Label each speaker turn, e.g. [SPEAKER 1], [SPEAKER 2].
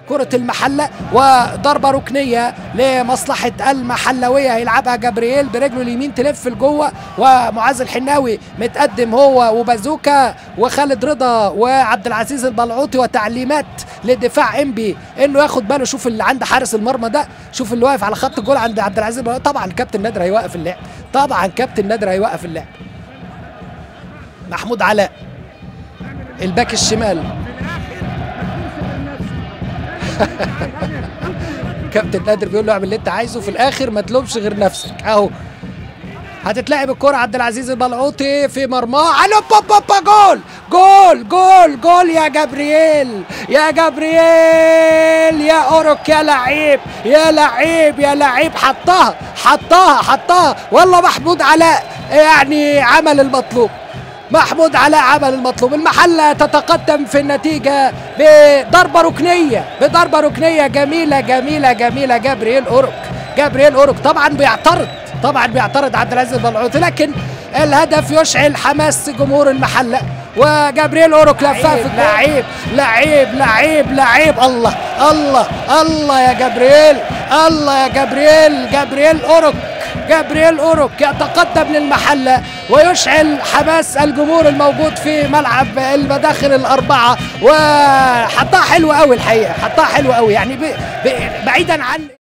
[SPEAKER 1] كرة المحلة وضربة ركنية لمصلحة المحلوية هيلعبها جبريل برجله اليمين تلف لجوه ومعاذ الحناوي متقدم هو وبازوكا وخالد رضا وعبد العزيز البلعوطي وتعليمات لدفاع انبي انه ياخد باله شوف اللي عند حارس المرمى ده شوف اللي واقف على خط الجول عند عبد العزيز البلعوطي طبعا كابتن نادر هيوقف اللعب طبعا كابتن نادر هيوقف اللعب محمود علاء الباك الشمال كابتن نادر بيقول له اعمل اللي انت عايزه في الاخر ما تلومش غير نفسك اهو هتتلعب الكرة عبد العزيز البلعوطي في مرماه الو بابا بابا جول جول جول جول يا جبريل يا جبريل يا اوروك يا لعيب يا لعيب يا لعيب حطها حطها حطها والله محمود علاء يعني عمل المطلوب محمود علاء عمل المطلوب المحلة تتقدم في النتيجة بضربة ركنية بضربة ركنية جميلة جميلة جميلة جابرييل أوروك جابرييل أوروك طبعا بيعترض طبعا بيعترض عبد العزيز البلعوطي لكن الهدف يشعل حماس جمهور المحلة وجابرييل أوروك لفها في لعيب لعيب لعيب لعيب الله الله الله يا جابرييل الله يا جابرييل جابرييل أوروك جابرييل أوروك يتقدم للمحلة ويشعل حماس الجمهور الموجود في ملعب المداخل الأربعة وحطها حلوة قوي الحقيقة حطها حلوة قوي يعني ب... ب... بعيدا عن